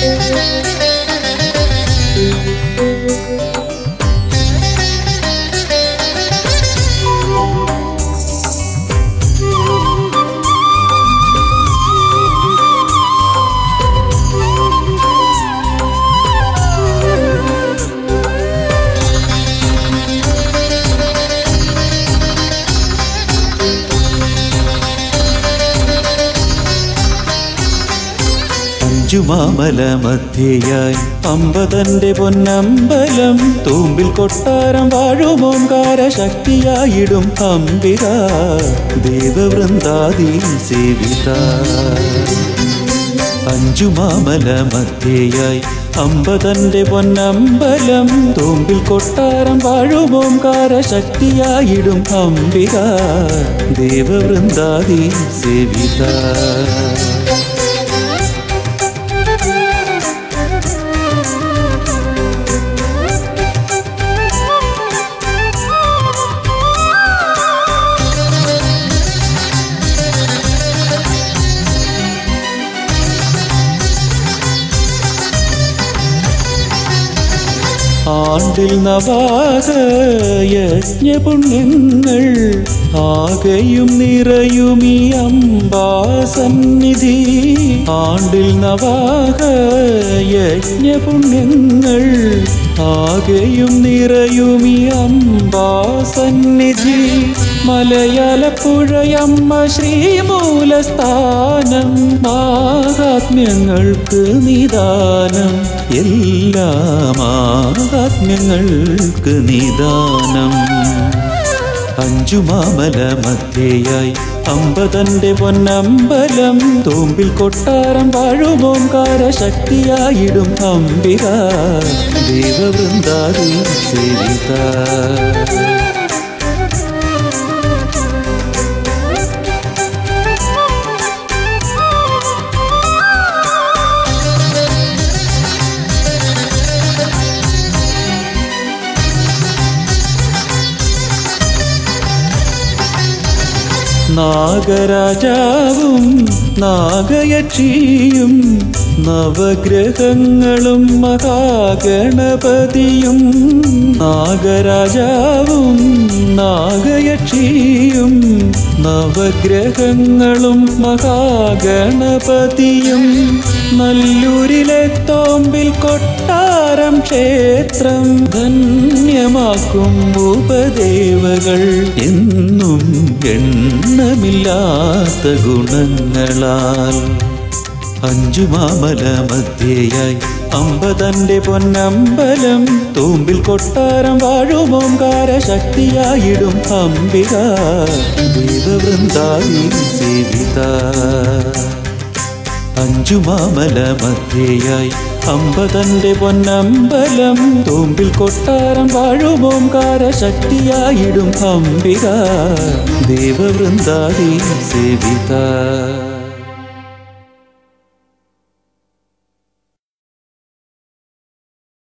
അഞ്ചുമാമല മധ്യയായി അമ്പതന്റെ പൊന്നമ്പലം തൂമ്പിൽ കൊട്ടാരം വാഴുമോങ്കാര ശക്തിയായിടും അംബിക ദേവവൃന്ദാദി സേവിത അഞ്ചുമാമല മധ്യയായി അമ്പതന്റെ പൊന്നമ്പലം തൂമ്പിൽ കൊട്ടാരം വാഴുമോങ്കാര ശക്തിയായിടും അംബിക ദേവവൃന്ദാദി സേവിത ആണ്ടിൽ നവാക യജ്ഞപുണ്യങ്ങൾ ആകെയും നിറയും ഈ അംബാസന്നിധി ആണ്ടിൽ നവാക യജ്ഞപുണ്യങ്ങൾ ആകെയും നിറയും ഈ അംബാസന്നിധി മലയാളപ്പുഴയമ്മ ശ്രീമൂലസ്ഥാനം മാഹാത്മ്യങ്ങൾക്ക് നിദാനം എല്ലാ മാഹാത്മ്യങ്ങൾക്ക് നിദാനം അഞ്ചുമാമല മധ്യയായി അമ്പതന്റെ പൊന്നമ്പലം തൂമ്പിൽ കൊട്ടാരം വാഴുമോങ്കാര ശക്തിയായിടും അംബിക ദേവവൃന്ദാദി സേവിത നാഗരാജാവും നാഗയക്ഷിയും നവഗ്രഹങ്ങളും മഹാഗണപതിയും നാഗരാജാവും നാഗയക്ഷിയും നവഗ്രഹങ്ങളും മഹാഗണപതിയും നല്ലൂരിലെ തോമ്പിൽ കൊട്ടാരം ക്ഷേത്രം ധന്യമാക്കും ഉപദേവകൾ എന്നും എണ്ണമില്ലാത്ത ഗുണങ്ങളാൽ അഞ്ചുമാമല മധ്യയായി അമ്പതന്റെ പൊന്നമ്പലം തൂമ്പിൽ കൊട്ടാരം വാഴുമോങ്കാര ശക്തിയായിടും അംബിക ദേവവൃന്ദാദി സേവിത അഞ്ചുമാമല മധ്യയായി അമ്പതന്റെ പൊന്നമ്പലം തൂമ്പിൽ കൊട്ടാരം വാഴുമോങ്കാര ശക്തിയായിടും അംബിക ദേവവൃന്ദാദി സേവിത